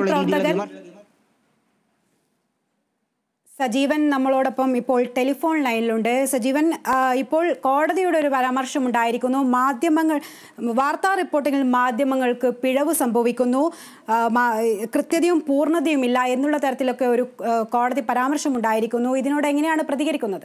മാധ്യമപ്രവർത്തകർ രീതിയിലുള്ള സജീവൻ നമ്മളോടൊപ്പം ഇപ്പോൾ ടെലിഫോൺ ലൈനിലുണ്ട് സജീവൻ ആ, ഇപ്പോൾ കോടതിയുടെ ഒരു പരാമർശം ഉണ്ടായിരിക്കുന്നു മാധ്യമങ്ങൾ വാർത്താ റിപ്പോർട്ടിങ്ങിൽ മാധ്യമങ്ങൾക്ക് പിഴവ് സംഭവിക്കുന്നു ആ, മാ- കൃത്യതയും പൂർണ്ണതയും ഇല്ല എന്നുള്ള തരത്തിലൊക്കെ ഒരു ആ, കോടതി പരാമർശം ഉണ്ടായിരിക്കുന്നു ഇതിനോട് എങ്ങനെയാണ് പ്രതികരിക്കുന്നത്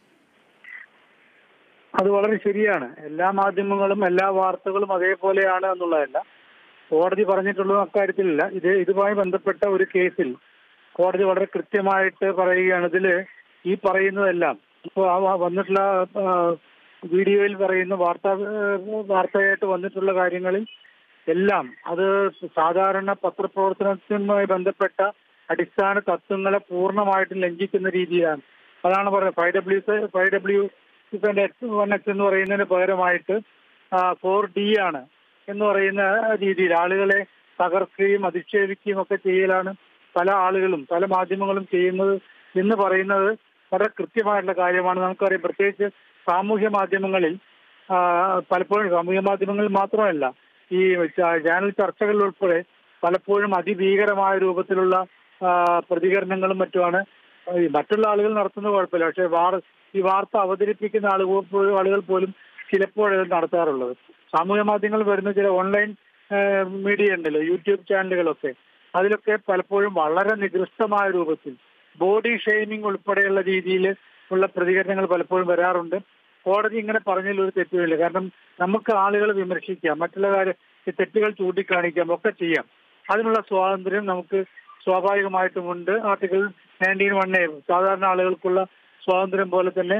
അത് വളരെ ശരിയാണ് എല്ലാ മാധ്യമങ്ങളും എല്ലാ വാർത്തകളും അതേപോലെയാണ് എന്നുള്ളതല്ല കോടതി പറഞ്ഞിട്ടുള്ളത് അക്കാര്യത്തിലില്ല ഇത് ഇതുമായി ബന്ധപ്പെട്ട ഒരു കേസിൽ കോടതി വളരെ കൃത്യമായിട്ട് പറയുകയാണ് ഇതില് ഈ പറയുന്നതെല്ലാം ഇപ്പോൾ ആ വ- വന്നിട്ടുള്ള ആ, വീഡിയോയിൽ പറയുന്ന വാർത്താ വാർത്തയായിട്ട് വന്നിട്ടുള്ള കാര്യങ്ങളിൽ എല്ലാം അത് സാധാരണ പത്രപ്രവർത്തനത്തിനുമായി ബന്ധപ്പെട്ട അടിസ്ഥാന തത്വങ്ങളെ പൂർണ്ണമായിട്ടും ലംഘിക്കുന്ന രീതിയിലാണ് അതാണ് പറയുന്നത് five W five W X one X എന്ന് പറയുന്നതിന് പകരമായിട്ട് ഫോർ ഡി ആണ് എന്ന് പറയുന്ന രീതിയിൽ ആളുകളെ തകർക്കുകയും അധിക്ഷേപിക്കുകയും ഒക്കെ ചെയ്യലാണ് പല ആളുകളും പല മാധ്യമങ്ങളും ചെയ്യുന്നത് എന്ന് പറയുന്നത് വളരെ കൃത്യമായിട്ടുള്ള കാര്യമാണ് നമുക്കറിയാം പ്രത്യേകിച്ച് സാമൂഹ്യ മാധ്യമങ്ങളിൽ ആ, പലപ്പോഴും സാമൂഹ്യ മാധ്യമങ്ങളിൽ മാത്രമല്ല ഈ ച- ചാനൽ ചർച്ചകളിൽ ഉൾപ്പെടെ പലപ്പോഴും അതിഭീകരമായ രൂപത്തിലുള്ള ആ, പ്രതികരണങ്ങളും മറ്റുമാണ് ഈ മറ്റുള്ള ആളുകൾ നടത്തുന്നത് കുഴപ്പമില്ല പക്ഷേ വാർ ഈ വാർത്ത അവതരിപ്പിക്കുന്ന ആളുകൾ പോലും ആളുകൾ പോലും ചിലപ്പോഴത് നടത്താറുള്ളത് സാമൂഹ്യ മാധ്യമങ്ങൾ വരുന്ന ചില ഓൺലൈൻ മീഡിയ ഉണ്ടല്ലോ യൂട്യൂബ് ചാനലുകളൊക്കെ അതിലൊക്കെ പലപ്പോഴും വളരെ നികൃഷ്ടമായ രൂപത്തിൽ ബോഡി ഷെയ്മിംഗ് ഉൾപ്പെടെയുള്ള രീതിയിൽ ഉള്ള പ്രതികരണങ്ങൾ പലപ്പോഴും വരാറുണ്ട് കോടതി ഇങ്ങനെ പറഞ്ഞതിൽ ഒരു തെറ്റുമില്ല കാരണം നമുക്ക് ആളുകളെ വിമർശിക്കാം മറ്റുള്ള കാര്യം ഈ തെറ്റുകൾ ചൂണ്ടിക്കാണിക്കാം ഒക്കെ ചെയ്യാം അതിനുള്ള സ്വാതന്ത്ര്യം നമുക്ക് സ്വാഭാവികമായിട്ടുമുണ്ട് ആർട്ടിക്കിൾ നയൻറ്റീൻ വൺ എ സാധാരണ ആളുകൾക്കുള്ള സ്വാതന്ത്ര്യം പോലെ തന്നെ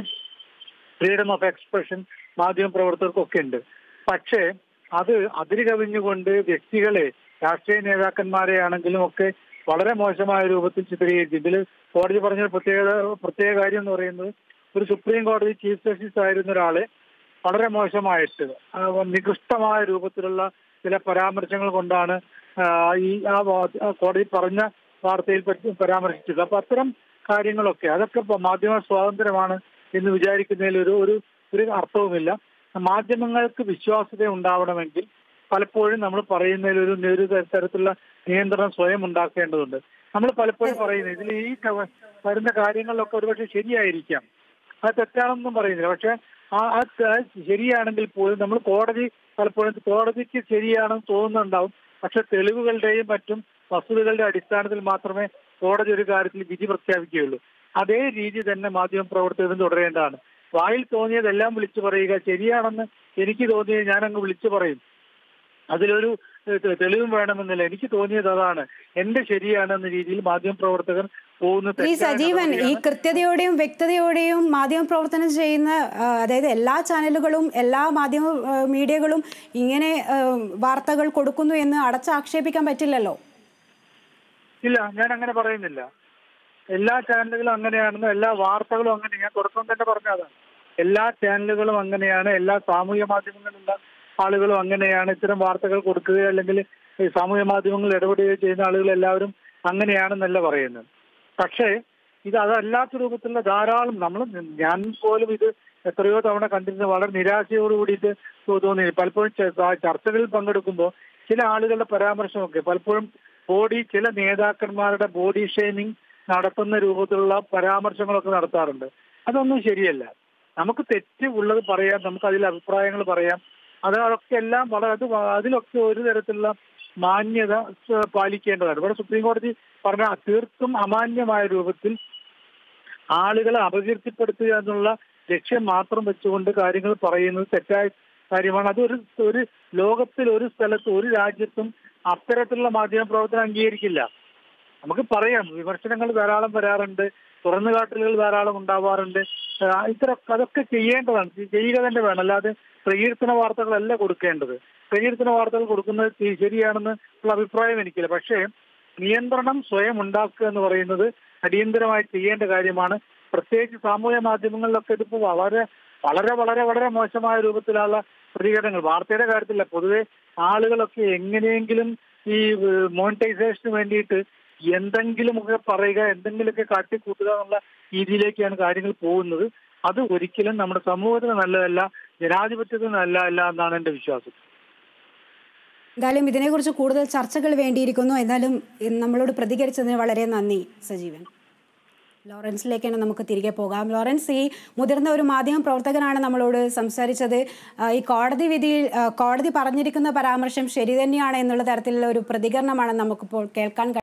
ഫ്രീഡം ഓഫ് എക്സ്പ്രഷൻ മാധ്യമ പ്രവർത്തകർക്കൊക്കെ ഉണ്ട് പക്ഷേ അത് അതിര് കവിഞ്ഞുകൊണ്ട് വ്യക്തികളെ രാഷ്ട്രീയ നേതാക്കന്മാരെ ആണെങ്കിലും ഒക്കെ വളരെ മോശമായ രൂപത്തിൽ ചിത്രീകരിച്ചു ഇതിൽ കോടതി പറഞ്ഞ ഒരു പ്രത്യേകത പ്രത്യേക കാര്യം എന്ന് പറയുന്നത് ഒരു സുപ്രീം കോടതി ചീഫ് ജസ്റ്റിസ് ആയിരുന്ന ഒരാളെ വളരെ മോശമായിട്ട് ആ, നികൃഷ്ടമായ രൂപത്തിലുള്ള ചില പരാമർശങ്ങൾ കൊണ്ടാണ് ആ, ഈ ആ വാ- ആ കോടതി പറഞ്ഞ വാർത്തയിൽ പറ്റി പരാമർശിച്ചത് അപ്പൊ അത്തരം കാര്യങ്ങളൊക്കെ അതൊക്കെ ഇപ്പൊ മാധ്യമ സ്വാതന്ത്ര്യമാണ് എന്ന് വിചാരിക്കുന്നതിൽ ഒരു ഒരു ഒരു അർത്ഥവുമില്ല മാധ്യമങ്ങൾക്ക് വിശ്വാസ്യത ഉണ്ടാവണമെങ്കിൽ പലപ്പോഴും നമ്മൾ പറയുന്നതിൽ ഒരു ഒരു തരത്തിലുള്ള നിയന്ത്രണം സ്വയം ഉണ്ടാക്കേണ്ടതുണ്ട് നമ്മൾ പലപ്പോഴും പറയുന്നത് ഇതിൽ ഈ ക- വരുന്ന കാര്യങ്ങളിലൊക്കെ ഒരുപക്ഷെ ശരിയായിരിക്കാം അത് തെറ്റാണെന്നും പറയുന്നില്ല പക്ഷെ ആ ആ ത- ശരിയാണെങ്കിൽ പോലും നമ്മൾ കോടതി പലപ്പോഴും കോടതിക്ക് ശരിയാണെന്ന് തോന്നുന്നുണ്ടാവും പക്ഷെ തെളിവുകളുടെയും മറ്റും വസ്തുതകളുടെ അടിസ്ഥാനത്തിൽ മാത്രമേ കോടതി ഒരു കാര്യത്തിൽ വിധി പ്രഖ്യാപിക്കുകയുള്ളൂ അതേ രീതി തന്നെ മാധ്യമ പ്രവർത്തകരും തുടരേണ്ടതാണ് വായിൽ തോന്നിയതെല്ലാം വിളിച്ചു പറയുക ശരിയാണെന്ന് എനിക്ക് തോന്നിയത് ഞാൻ അങ്ങ് വിളിച്ചു പറയും അതിലൊരു ഏഹ്, തെളിവും വേണമെന്നില്ല എനിക്ക് തോന്നിയത് അതാണ് എന്റെ ശരിയാണെന്ന രീതിയിൽ മാധ്യമ പ്രവർത്തകർ പോകുന്ന ഈ തെറ്റായ സജീവൻ ഈ നടപടിയാണ്. കൃത്യതയോടെയും വ്യക്തതയോടെയും മാധ്യമ പ്രവർത്തനം ചെയ്യുന്ന ആ, അതായത് എല്ലാ ചാനലുകളും എല്ലാ മാധ്യമ ആ, മീഡിയകളും ഇങ്ങനെ ആ, വാർത്തകൾ കൊടുക്കുന്നു എന്ന് അടച്ചാക്ഷേപിക്കാൻ പറ്റില്ലല്ലോ ഇല്ല ഞാൻ അങ്ങനെ പറയുന്നില്ല എല്ലാ ചാനലുകളും അങ്ങനെയാണെന്ന് എല്ലാ വാർത്തകളും അങ്ങനെ ഞാൻ തുടക്കം തന്നെ പറഞ്ഞതാണ് എല്ലാ ചാനലുകളും അങ്ങനെയാണ് എല്ലാ സാമൂഹ്യ മാധ്യമങ്ങളിലുള്ള ആളുകളും അങ്ങനെയാണ് ഇത്തരം വാർത്തകൾ കൊടുക്കുക അല്ലെങ്കിൽ ഈ സാമൂഹ്യ മാധ്യമങ്ങളിൽ ഇടപെടുകയോ ചെയ്യുന്ന ആളുകൾ എല്ലാവരും അങ്ങനെയാണെന്നല്ല പറയുന്നത് പക്ഷേ ഇത് അതല്ലാത്ത രൂപത്തിലുള്ള ധാരാളം നമ്മൾ ഞാൻ പോലും ഇത് എത്രയോ തവണ കണ്ടിരുന്ന വളരെ നിരാശയോട് കൂടിയിട്ട് തോ- തോന്നി പലപ്പോഴും ചെ- ചർച്ചകളിൽ പങ്കെടുക്കുമ്പോൾ ചില ആളുകളുടെ പരാമർശമൊക്കെ പലപ്പോഴും ബോഡി ചില നേതാക്കന്മാരുടെ ബോഡി ഷെയ്മിങ് നടത്തുന്ന രൂപത്തിലുള്ള പരാമർശങ്ങളൊക്കെ നടത്താറുണ്ട് അതൊന്നും ശരിയല്ല നമുക്ക് തെറ്റ് ഉള്ളത് പറയാം നമുക്ക് അതിൽ അഭിപ്രായങ്ങൾ പറയാം അത് അതൊക്കെ എല്ലാം വളരെ അത് വ- അതിലൊക്കെ ഒരു തരത്തിലുള്ള മാന്യത സ- പാലിക്കേണ്ടതാണ് ഇവിടെ സുപ്രീം കോടതി പറഞ്ഞ തീർത്തും അമാന്യമായ രൂപത്തിൽ ആളുകളെ അപകീർത്തിപ്പെടുത്തുക എന്നുള്ള ലക്ഷ്യം മാത്രം വെച്ചുകൊണ്ട് കാര്യങ്ങൾ പറയുന്നത് തെറ്റായ കാര്യമാണ് അതൊരു ഒരു ലോകത്തിൽ ഒരു സ്ഥലത്ത് ഒരു രാജ്യത്തും അത്തരത്തിലുള്ള മാധ്യമ പ്രവർത്തനം അംഗീകരിക്കില്ല നമുക്ക് പറയാം വിമർശനങ്ങൾ ധാരാളം വരാറുണ്ട് തുറന്നുകാട്ടലുകൾ ധാരാളം ഉണ്ടാവാറുണ്ട് ആ, ഇത്തരം അതൊക്കെ ചെയ്യേണ്ടതാണ് ചെയ്- ചെയ്യുക തന്നെ വേണം അല്ലാതെ പ്രകീർത്തന വാർത്തകളല്ല കൊടുക്കേണ്ടത് പ്രകീർത്തന വാർത്തകൾ കൊടുക്കുന്നത് ശ- ശരിയാണെന്ന് ഉള്ള അഭിപ്രായം എനിക്കില്ല പക്ഷേ നിയന്ത്രണം സ്വയം ഉണ്ടാക്കുക എന്ന് പറയുന്നത് അടിയന്തരമായി ചെയ്യേണ്ട കാര്യമാണ് പ്രത്യേകിച്ച് സാമൂഹ്യ മാധ്യമങ്ങളിലൊക്കെ ഇതിപ്പോൾ വളരെ വളരെ വളരെ വളരെ മോശമായ രൂപത്തിലുള്ള പ്രതികരണങ്ങൾ വാർത്തയുടെ കാര്യത്തിലല്ല പൊതുവെ ആളുകളൊക്കെ എങ്ങനെയെങ്കിലും ഈ മോണിറ്റൈസേഷന് വേണ്ടിയിട്ട് എന്തെങ്കിലുമൊക്കെ പറയുക എന്തെങ്കിലുമൊക്കെ കാട്ടിക്കൂട്ടുക എന്നുള്ള രീതിയിലേക്കാണ് കാര്യങ്ങൾ പോകുന്നത് അത് ഒരിക്കലും നമ്മുടെ സമൂഹത്തിന് നല്ലതല്ല ജനാധിപത്യത്തിന് നല്ലതല്ല എന്നാണ് എന്റെ വിശ്വാസം എന്തായാലും ഇതിനെക്കുറിച്ച് കൂടുതൽ ചർച്ചകൾ വേണ്ടിയിരിക്കുന്നു എന്നാലും ഇന്ന് നമ്മളോട് പ്രതികരിച്ചതിന് വളരെ നന്ദി സജീവൻ ലോറൻസിലേക്കാണ് നമുക്ക് തിരികെ പോകാം ലോറൻസ് ഈ മുതിർന്ന ഒരു മാധ്യമ പ്രവർത്തകനാണ് നമ്മളോട് സംസാരിച്ചത് ആ, ഈ കോടതി വിധിയിൽ ആ, കോടതി പറഞ്ഞിരിക്കുന്ന പരാമർശം ശരി തന്നെയാണ് എന്നുള്ള തരത്തിലുള്ള ഒരു പ്രതികരണമാണ് നമുക്കിപ്പോൾ കേൾക്കാൻ കഴി-